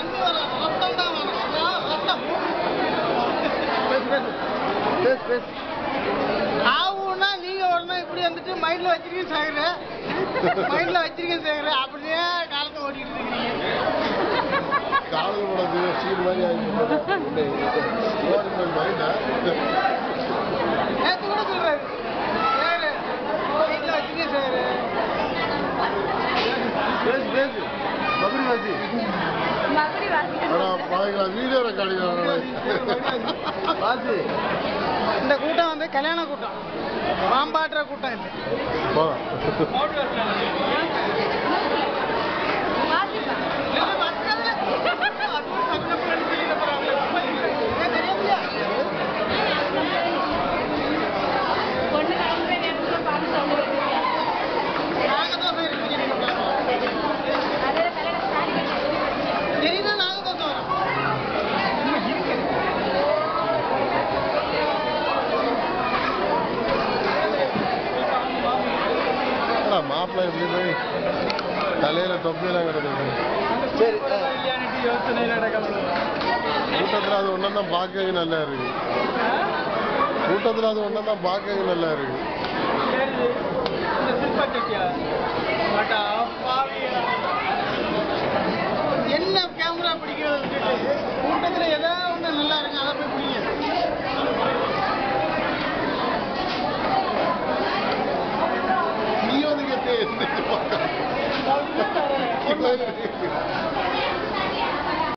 அங்க வர ரத்தம் தான் வரும் அதான் ரத்தம் பேசு பேசு ஆவுன்னா நீங்க உடனே இப்படி வந்துட்டு மைண்ட்ல வச்சிருக்கீங்க சேகர மைண்ட்ல வச்சிருக்கீங்க சேகர அப்படியே காலத்தை ஓட்டிட்டு இருக்கீங்க காதல் படத்து சீன் மாதிரி ஆகிட்டு மைண்டா நேத்து கூட சொல்றாரு சேகர மைண்ட்ல வச்சிருக்கீங்க சேகர பேசு பேசு மதுரை வாசி மதுரை வாசிக்கிறேன். ஆனா பாருங்களா வீடியோ ரெக்கார்டிங் வாசி இந்த கூட்டம் வந்து கல்யாண கூட்டம் பாம்பாட்டுற கூட்டம் இல்லை போ வாசிப்பா. பொண்ணு கிளம்புற நேரத்துல பார்த்து சொல்லுவேன். அதோட கல்யாணம் சாரி கட்டி ஆனா மாப்பிள்ளை எப்படி போய் தலையில தொப்பியெல்லாம் கிடக்குது சரி கூட்டத்தில் அது ஒன்றும் தான் பார்க்கவே நல்லா இருக்கு கூட்டத்தில் அது ஒன்றும் தான் பார்க்கவே நல்லா இருக்கு என்ன கேமரா பிடிக்கிறது விட்டுட்டு கூட்டத்துல ஏதாவது ஒண்ணு நல்லா இருக்கு